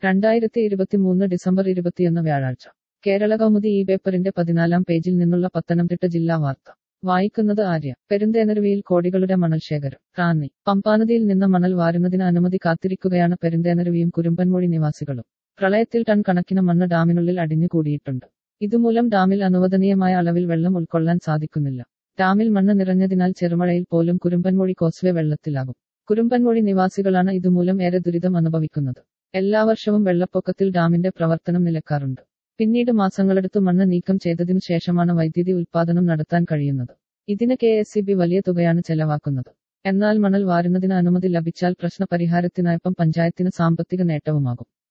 രണ്ടായിരത്തി ഇരുപത്തിമൂന്ന് ഡിസംബർ ഇരുപത്തിയൊന്ന് വ്യാഴാഴ്ച കേരള കൗമുദി ഈ പേപ്പറിന്റെ പതിനാലാം പേജിൽ നിന്നുള്ള പത്തനംതിട്ട ജില്ലാ വാർത്ത വായിക്കുന്നത് ആര്യ പെരുന്തേനരുവിയിൽ കോടികളുടെ മണൽ ശേഖരം റാന്നി പമ്പാനദിയിൽ നിന്ന് മണൽ വാരുന്നതിന് അനുമതി കാത്തിരിക്കുകയാണ് പെരുന്തേനരുവിയും കുരുമ്പൻമൊഴി നിവാസികളും പ്രളയത്തിൽ ടൺ കണക്കിന് മണ്ണ് ഡാമിനുള്ളിൽ അടിഞ്ഞുകൂടിയിട്ടുണ്ട് ഇതുമൂലം ഡാമിൽ അനുവദനീയമായ അളവിൽ വെള്ളം ഉൾക്കൊള്ളാൻ സാധിക്കുന്നില്ല ഡാമിൽ മണ്ണ് നിറഞ്ഞതിനാൽ ചെറുമഴയിൽ പോലും കുരുമ്പൻമൊഴി കോസ്വേ വെള്ളത്തിലാകും കുരുമ്പൻമൊഴി നിവാസികളാണ് ഇതുമൂലം ഏറെ ദുരിതം അനുഭവിക്കുന്നത് എല്ലാ വർഷവും വെള്ളപ്പൊക്കത്തിൽ ഡാമിന്റെ പ്രവർത്തനം നിലക്കാറുണ്ട് പിന്നീട് മാസങ്ങളെടുത്ത് മണ്ണ് നീക്കം ചെയ്തതിനു ശേഷമാണ് വൈദ്യുതി ഉൽപാദനം നടത്താൻ കഴിയുന്നത് ഇതിന് കെ എസ് സി ബി വലിയ തുകയാണ് ചെലവാക്കുന്നത് എന്നാൽ മണൽ വാരുന്നതിന് അനുമതി ലഭിച്ചാൽ പ്രശ്ന പരിഹാരത്തിനായപ്പം പഞ്ചായത്തിന് സാമ്പത്തിക നേട്ടവുമാകും